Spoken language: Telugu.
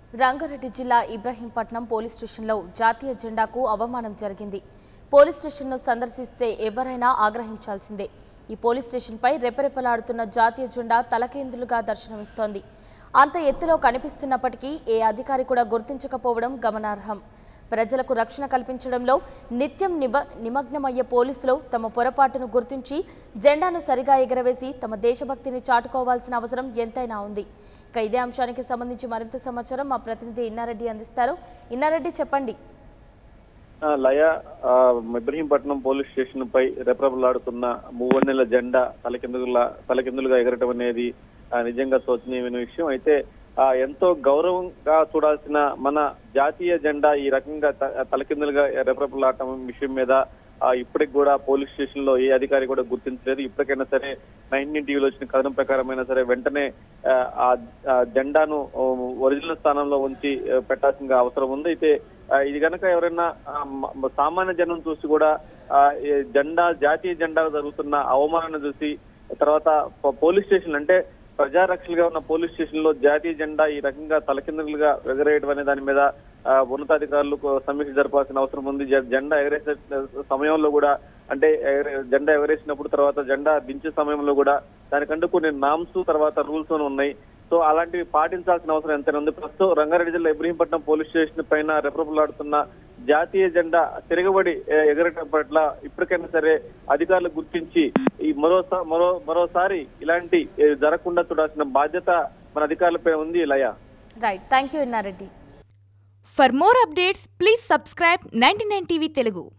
రంగారెడ్డి జిల్లా ఇబ్రహీంపట్నం పోలీస్ స్టేషన్లో జాతీయ జెండాకు అవమానం జరిగింది పోలీస్ స్టేషన్ను సందర్శిస్తే ఎవరైనా ఆగ్రహించాల్సిందే ఈ పోలీస్ స్టేషన్పై రెపరెపలాడుతున్న జాతీయ జెండా తలకేందులుగా దర్శనమిస్తోంది అంత ఎత్తులో కనిపిస్తున్నప్పటికీ ఏ అధికారి కూడా గుర్తించకపోవడం గమనార్హం ప్రజలకు రక్షణ కల్పించడంలో నిత్యం నిబ నిమగ్నమయ్యే పోలీసులు తమ పొరపాటును గుర్తించి జెండాను సరిగా ఎగరవేసి తమ దేశభక్తిని చాటుకోవాల్సిన అవసరం ఎంతైనా ఉంది ఇక ఇదే అంశానికి సంబంధించి మరింత సమాచారం మా ప్రతినిధి ఇన్నారెడ్డి అందిస్తారు ఇన్నారెడ్డి చెప్పండి ఆ, లయ ఆ, ఇబ్రహీంపట్నం పోలీస్ స్టేషన్ పై రెపరెపలాడుతున్న మూవన్నెల జెండా తలకిందులుగా తలకిందులుగా ఎగరటం అనేది ఆ, నిజంగా శోచనీయమైన విషయం అయితే ఆ, ఎంతో గౌరవంగా చూడాల్సిన మన జాతీయ జెండా ఈ రకంగా త- తలకిందులుగా రెపరెపలాడటం విషయం మీద ఆ, ఇప్పటికి కూడా పోలీస్ స్టేషన్ లో ఏ అధికారి కూడా గుర్తించలేదు ఇప్పటికైనా సరే నైన్టీన్ టీవీలో వచ్చిన కథనం ప్రకారమైనా సరే వెంటనే ఆ, ఆ ఆ జెండాను ఓ, ఒరిజినల్ స్థానంలో ఉంచి ఆ, పెట్టాల్సిన అవసరం ఉంది అయితే ఆ, ఇది కనుక ఎవరైనా ఆ, మ- మ- సామాన్య జనం చూసి కూడా ఆ, ఈ జెండా జాతీయ జెండా జరుగుతున్న అవమానాన్ని చూసి తర్వాత పో- పోలీస్ స్టేషన్ అంటే ప్రజారక్షలుగా ఉన్న పోలీస్ స్టేషన్ లో జాతీయ జెండా ఈ రకంగా తలకిందులుగా ఎగరేయడం అనే దాని మీద ఆ, ఉన్నతాధికారులు సమీక్ష జరపాల్సిన అవసరం ఉంది జె- జెండా ఎగరేసే సమయంలో కూడా అంటే ఎగరే- జెండా ఎగరేసినప్పుడు తర్వాత జెండా దించే సమయంలో కూడా దానికంటూ కొన్ని నామ్స్ తర్వాత రూల్స్ ఉన్నాయి సో అలాంటివి పాటించాల్సిన అవసరం ఎంతైనా ఉంది ప్రస్తుతం రంగారెడ్డి జిల్లా ఇబ్రహీంపట్నం పోలీస్ స్టేషన్ పైన రెపరెపలాడుతున్న జాతీయ జెండా తిరగబడి ఏ, ఎగరటం పట్ల ఇప్పటికైనా సరే అధికారులు గుర్తించి ఈ మరోసా మరో మరోసారి ఇలాంటి ఏ, జరగకుండా చూడాల్సిన బాధ్యత మన అధికారులపై ఉంది Laya right thank you Innareddy For more updates, please subscribe 99 TV Telugu.